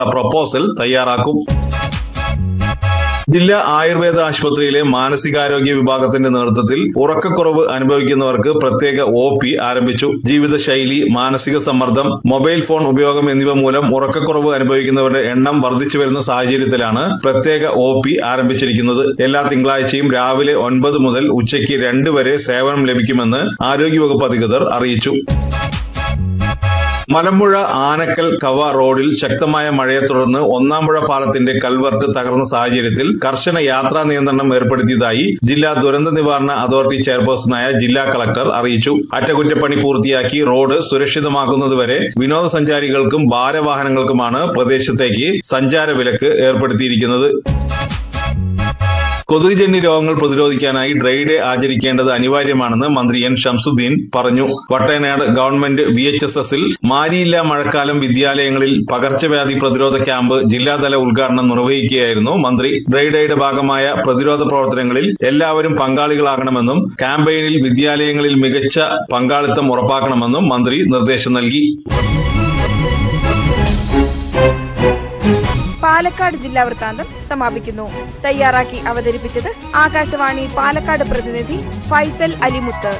proposal തയ്യാറാക്കും ജില്ലാ ആയുർവേദ ആശുപത്രിയിലെ മാനസികാരോഗ്യ വിഭാഗത്തിന്റെ നേതൃത്വത്തിൽ ഉറക്കക്കുറവ് അനുഭവിക്കുന്നവർക്ക് പ്രത്യേക ഒ പി ആരംഭിച്ചു ജീവിതശൈലി മാനസിക സമ്മർദ്ദം മൊബൈൽ ഫോൺ ഉപയോഗം എന്നിവ മൂലം ഉറക്കക്കുറവ് അനുഭവിക്കുന്നവരുടെ എണ്ണം വർദ്ധിച്ചു വരുന്ന സാഹചര്യത്തിലാണ് പ്രത്യേക ഒ പി ആരംഭിച്ചിരിക്കുന്നത് എല്ലാ തിങ്കളാഴ്ചയും രാവിലെ ഒൻപത് മുതൽ ഉച്ചയ്ക്ക് രണ്ട് വരെ സേവനം ലഭിക്കുമെന്ന് ആരോഗ്യവകുപ്പ് അധികൃതർ അറിയിച്ചു മലമ്പുഴ ആനക്കൽ കവ റോഡിൽ ശക്തമായ മഴയെ തുടർന്ന് ഒന്നാമ്പുഴ പാലത്തിന്റെ കൽവർട്ട് തകർന്ന സാഹചര്യത്തിൽ കർശന യാത്രാ നിയന്ത്രണം ഏർപ്പെടുത്തിയതായി ജില്ലാ ദുരന്ത നിവാരണ അതോറിറ്റി ചെയർപേഴ്സണായ ജില്ലാ കളക്ടർ അറിയിച്ചു അറ്റകുറ്റപ്പണി പൂർത്തിയാക്കി റോഡ് സുരക്ഷിതമാക്കുന്നതുവരെ വിനോദസഞ്ചാരികൾക്കും ഭാരവാഹനങ്ങൾക്കുമാണ് പ്രദേശത്തേക്ക് സഞ്ചാര വിലക്ക് ഏർപ്പെടുത്തിയിരിക്കുന്നത് കൊതുകുജന്യ രോഗങ്ങൾ പ്രതിരോധിക്കാനായി ഡ്രൈ ഡേ ആചരിക്കേണ്ടത് അനിവാര്യമാണെന്ന് മന്ത്രി എൻ ഷംസുദ്ദീൻ പറഞ്ഞു Vattayanad government V H S എസിൽ മാരിയില്ല മഴക്കാലം വിദ്യാലയങ്ങളിൽ പകർച്ചവ്യാധി പ്രതിരോധ ക്യാമ്പ് ജില്ലാതല ഉദ്ഘാടനം നിർവഹിക്കുകയായിരുന്നു മന്ത്രി ഡ്രൈ ഡേയുടെ ഭാഗമായ പ്രതിരോധ പ്രവർത്തനങ്ങളിൽ എല്ലാവരും പങ്കാളികളാകണമെന്നും ക്യാമ്പയിനിൽ വിദ്യാലയങ്ങളിൽ മികച്ച പങ്കാളിത്തം ഉറപ്പാക്കണമെന്നും മന്ത്രി നിർദ്ദേശം നൽകി പാലക്കാട് ജില്ലാ വൃത്താന്തം സമാപിക്കുന്നു തയ്യാറാക്കി അവതരിപ്പിച്ചത് ആകാശവാണി പാലക്കാട് പ്രതിനിധി ഫൈസൽ അലിമുത്ത്